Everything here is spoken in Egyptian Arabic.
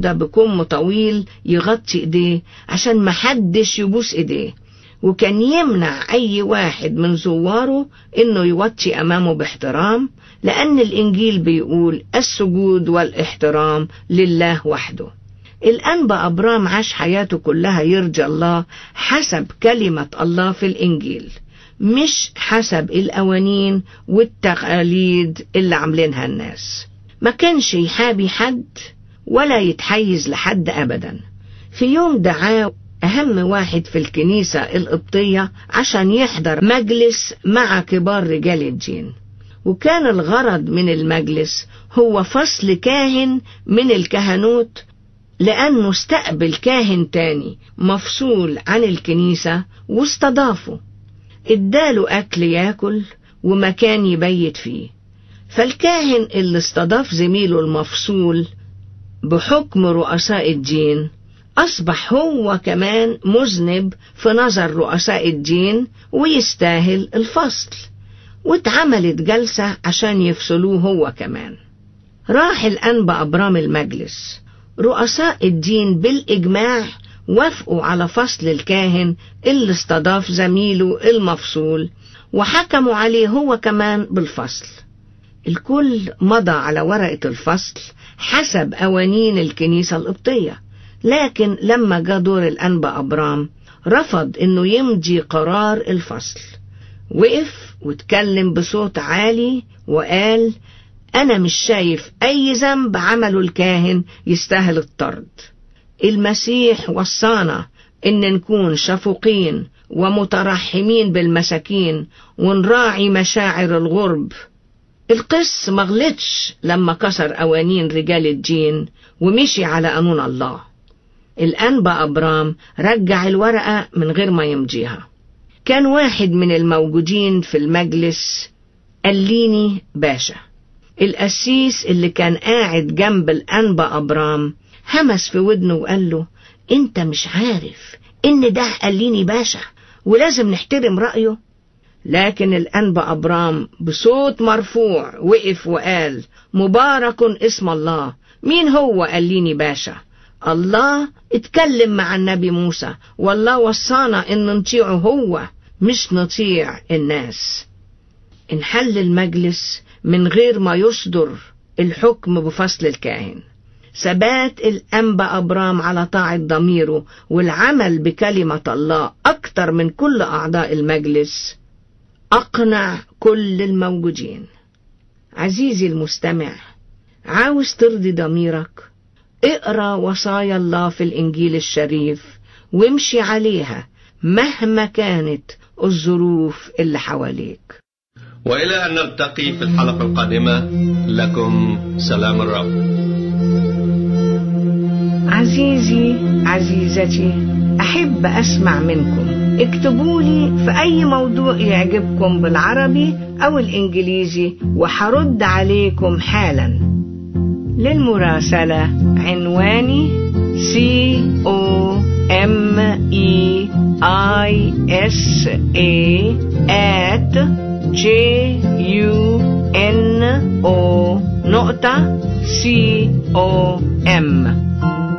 فضة بكم طويل يغطي ايديه عشان محدش يبوس ايديه وكان يمنع أي واحد من زواره إنه يوطي أمامه باحترام لأن الإنجيل بيقول السجود والاحترام لله وحده الأنبا أبرام عاش حياته كلها يرجى الله حسب كلمة الله في الإنجيل مش حسب القوانين والتقاليد اللي عاملينها الناس ما كانش يحابي حد ولا يتحيز لحد أبدا في يوم دعاه أهم واحد في الكنيسة القبطية عشان يحضر مجلس مع كبار رجال الدين وكان الغرض من المجلس هو فصل كاهن من الكهنوت لأنه استقبل كاهن تاني مفصول عن الكنيسة واستضافه اداله أكل ياكل ومكان يبيت فيه فالكاهن اللي استضاف زميله المفصول بحكم رؤساء الدين أصبح هو كمان مذنب في نظر رؤساء الدين ويستاهل الفصل واتعملت جلسة عشان يفصلوه هو كمان راح الأنبا أبرام المجلس رؤساء الدين بالإجماع وافقوا على فصل الكاهن اللي استضاف زميله المفصول وحكموا عليه هو كمان بالفصل الكل مضى على ورقة الفصل حسب قوانين الكنيسة القبطية لكن لما جاء دور الأنبا أبرام رفض إنه يمضي قرار الفصل وقف واتكلم بصوت عالي وقال أنا مش شايف أي ذنب عمله الكاهن يستاهل الطرد المسيح وصانا إن نكون شفوقين ومترحمين بالمساكين ونراعي مشاعر الغرب القس مغلطش لما كسر قوانين رجال الدين ومشي على قانون الله الأنبا أبرام رجع الورقة من غير ما يمضيها كان واحد من الموجودين في المجلس قاليني باشا القسيس اللي كان قاعد جنب الأنبا أبرام همس في ودنه وقال له انت مش عارف ان ده قاليني باشا ولازم نحترم رأيه لكن الأنبا أبرام بصوت مرفوع وقف وقال مبارك اسم الله مين هو قاليني باشا الله اتكلم مع النبي موسى والله وصانا ان نطيعه هو مش نطيع الناس انحل المجلس من غير ما يصدر الحكم بفصل الكاهن ثبات الأنبا أبرام على طاعة ضميره والعمل بكلمة الله أكتر من كل أعضاء المجلس أقنع كل الموجودين عزيزي المستمع عاوز ترضي ضميرك اقرا وصايا الله في الإنجيل الشريف وامشي عليها مهما كانت الظروف اللي حواليك وإلى أن نلتقي في الحلقة القادمة لكم سلام الرب عزيزي عزيزتي أحب أسمع منكم اكتبوا لي في أي موضوع يعجبكم بالعربي أو الإنجليزي وحرد عليكم حالا للمراسلة عنواني C O M E I S A at J U N O نقطة C O M